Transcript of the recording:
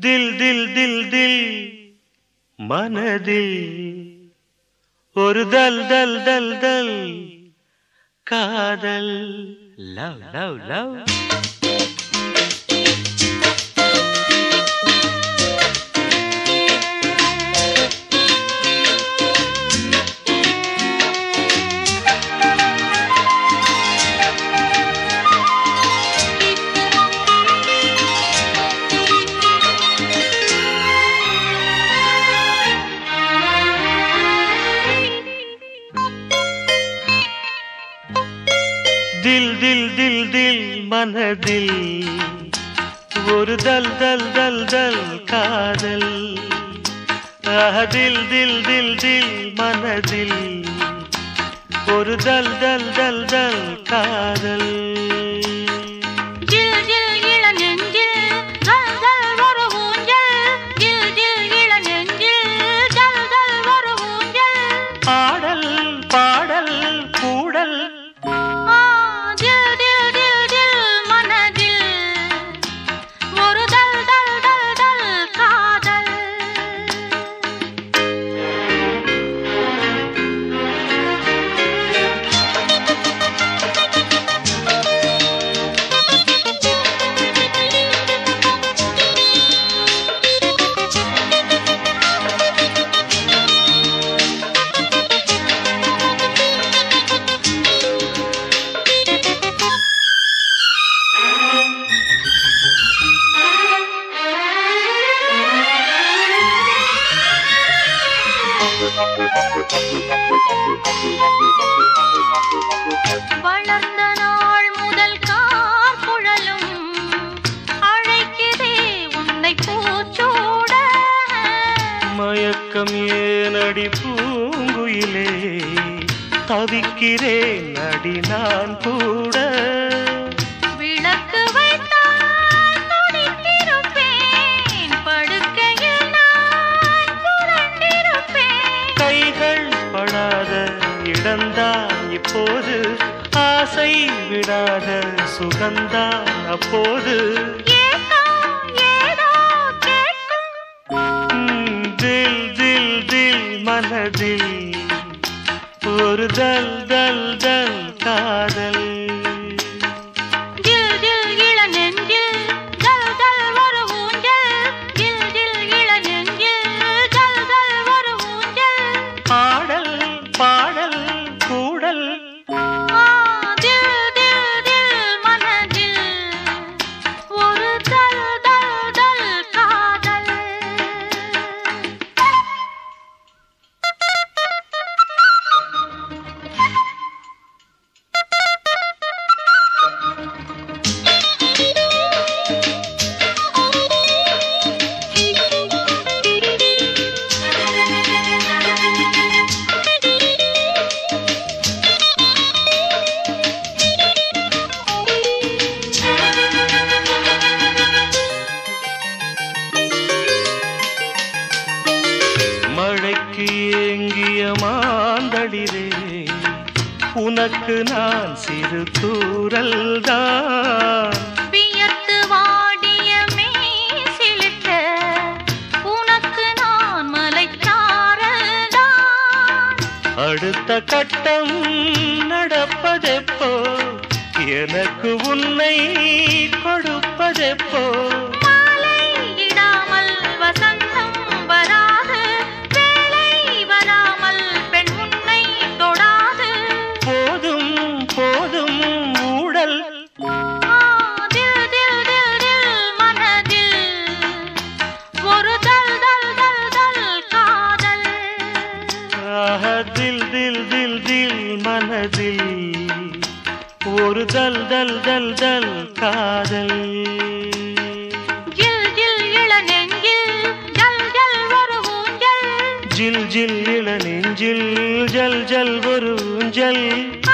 தில் தில் தில் தில் மனதில் ஒரு தல் தல் தல் தல் காதல் லவ் லவ் லவ் தில் தில் தில் தில் மனதில் ஒரு தல் தல் தல் தல் காதல் ஆஹ், தில் தில் தில் தில் மனதில் ஒரு தல் தல் தல் தல் காதல் ஜில் ஜில் இளநெஞ்சில் ஜல் ஜல் ஒரு ஊஞ்சல் ஜில் ஜில் இளநெஞ்சில் ஜல் ஜல் ஒரு ஊஞ்சல் பாடல் பாடல் கூடல் ஆ ஜில் ஜில் ஜில் ஜில் மனதில் ஒரு தல் தல் தல் தல் காதல் வளர்ந்த நாள் முதல் கார் குழலும் அழைக்கிறே உன்னை பூச்சூட மயக்கம் ஏனடி பூங்குயிலே தவிக்கிறேன் அடி நான் கூட விளக்கு வைத்தால் துடித்திருப்பேன் படுக்கையில் நான் புரண்டிருப்பேன் கைகள் படாத இடந்தான் இப்போது ஆசை விடாத சுகந்தான் அப்போது ஏதோ ஏதோ கேட்கும் ம், தில் தில் தில் மனதில் ஒரு தல் தல் தல் காதல் ஜில் ஜில் இளநெஞ்சில் ஜல் ஜல் ஒரு ஊஞ்சல் ஜில் ஜில் இளநெஞ்சில் ஜல் ஜல் ஒரு ஊஞ்சல் பாடல் பாடல் கூடல் ஆ தில் தில் தில் மனதில் ஒரு தல் தல் தல் காதல் மழைக்கு ஏங்கிய மாந்தளிரே உனக்கு நான் சிறு தூரல் தான் வியர்த்து வாடிய மேசிலிட்ட உனக்கு நான் மலைச்சாரல்தான் அடுத்த கட்டம் நடப்பதெப்போ எனக்கு உன்னை கொடுப்பதெப்போ மாலை இடாமல் வசந்தம் வராது வேலை வராமல் பெண் உன்னை தொடாது போதும் போதும் ஊடல் ஆ, தில் தில் தில் தில் மனதில் ஒரு தல் தல் தல் தல் காதல் ஆஹ, தில் தில் தில் தில் மனதில் ஒரு தல் தல் தல் தல் காதல் ஜில் ஜில் இளநெஞ்சில் ஜல் ஜல் ஒரு ஊஞ்சல் ஜில் ஜில் இள நெஞ்சில் ஜல் ஜல் ஒரு ஊஞ்சல் ஆ